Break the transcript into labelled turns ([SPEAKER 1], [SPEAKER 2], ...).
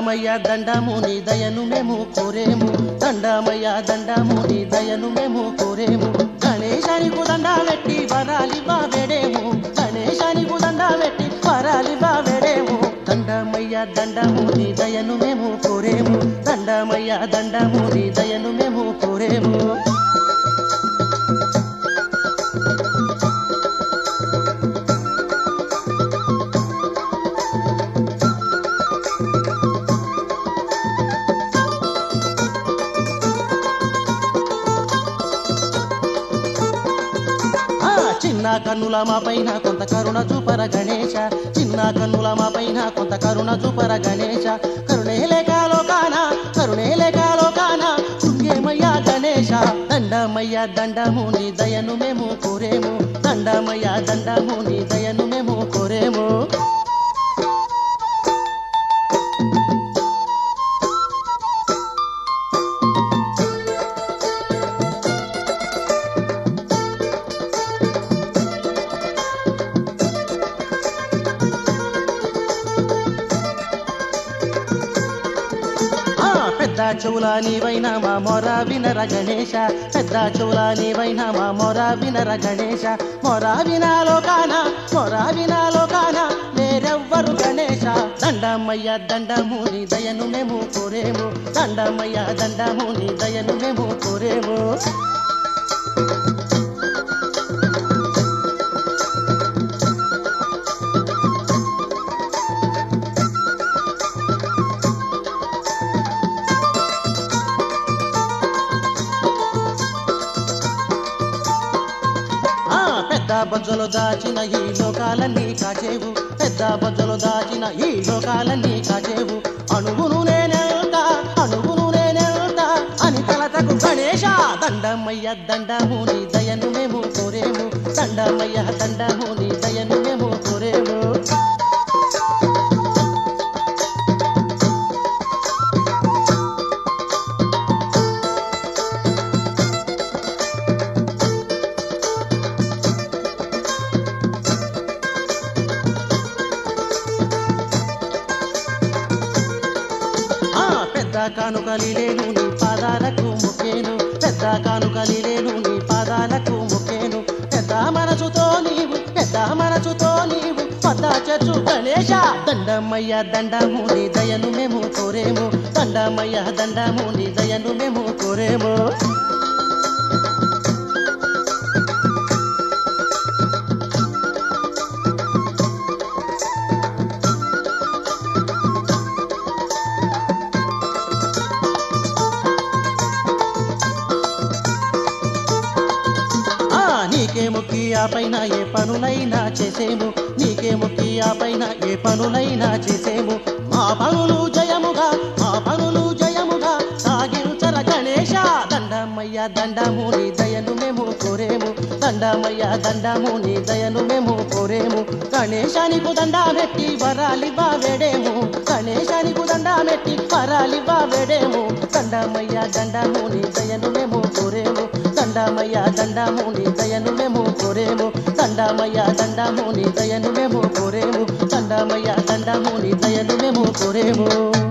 [SPEAKER 1] దండమయ్య దండము నీ దయను మేము కోరేము దండమయ్య దండము నీ దయను మేము కోరేము గణేశానికి దండ పెట్టి వరాలి బాబెడేము గణేశానికి దండ పెట్టి వరాలి బాబెడేము దండమయ్య దండము నీ దయను మేము కోరేము దండమయ్య దండము నీ దయను మేము కోరేము ఆ చిన్న కన్నుల మా పైన కొంత కరుణ చూపర గణేశ చిన్న కన్నుల మా పైన కొంత కరుణ చూపర గణేశ కరుణే లేకాలోకాన కరుణే లేకాలోకాన కుంగేమయ్యా గణేశ దండమయ్య దండము నీ దయను మేము కోరేము దండమయ్య దండము నీ దయను మేము కోరేము ఆ పెద్ద చెవుల నీవైనా మా మొర వినర గణేశ పెద్ద చెవుల నీవైనా మా మొర వినర గణేశ మొర వినాలోకాన మొర వినాలోకాన వేరెవ్వరు గణేశ దండమయ్య దండము నీ దయను మేము కోరేము దండమయ్య దండము నీ దయను మేము కోరేము ఆ పెద్ద బొజ్జలు దాచిన ఈ లోకాలన్నీ కాచేవు పెద్ద బొజ్జలు దాచిన ఈ లోకాలన్నీ కాచేవు అణువును నేనెళ్తా అణువును నేనెళ్తా అని తలతకు గణేశ దండమయ్య దండము నీ దయను మేము కోరేము దండమయ్య దండము నీ దయను మేము కోరేము ఆ పెద్ద కానుకలి లేను నీ పాదాలకు ముఖేను పెద్ద కానుకలి లేను నీ పాదాలకు ముఖేను పెద్ద మనసుతో నీవు పెద్ద మనసుతో నీవు పెద్ద చెచ్చు గణేశ దండమయ్య దండము నీ దయను మేము కోరేము దండమయ్య దండము నీ దయను మేము కోరేము ఆ నీకే మొక్కి ఆ పైన ఏ పనులైనా చేసేము నీకే మొక్కి ఆ పైన ఏ పనులైనా చేసేము మా పనులు జయముగా మా పనులు జయముగా సాగించర గణేశ దండమయ్య దండము నీ దయను మేము కోరేము దండమయ్య దండము నీ దయను మేము కోరేము గణేశానికి దండా మెట్టి వరాలి బావేడేము గణేశానికి దండా మెట్టి వరాలి బావేడేము దండమయ్య దండము నీ దయను మేము కోరేము దండమయ్య దండము నీ దయను మేము కోరేము దండమయ్య దండము నీ దయను మేము కోరేము దండమయ్య దండము నీ దయను మేము కోరేము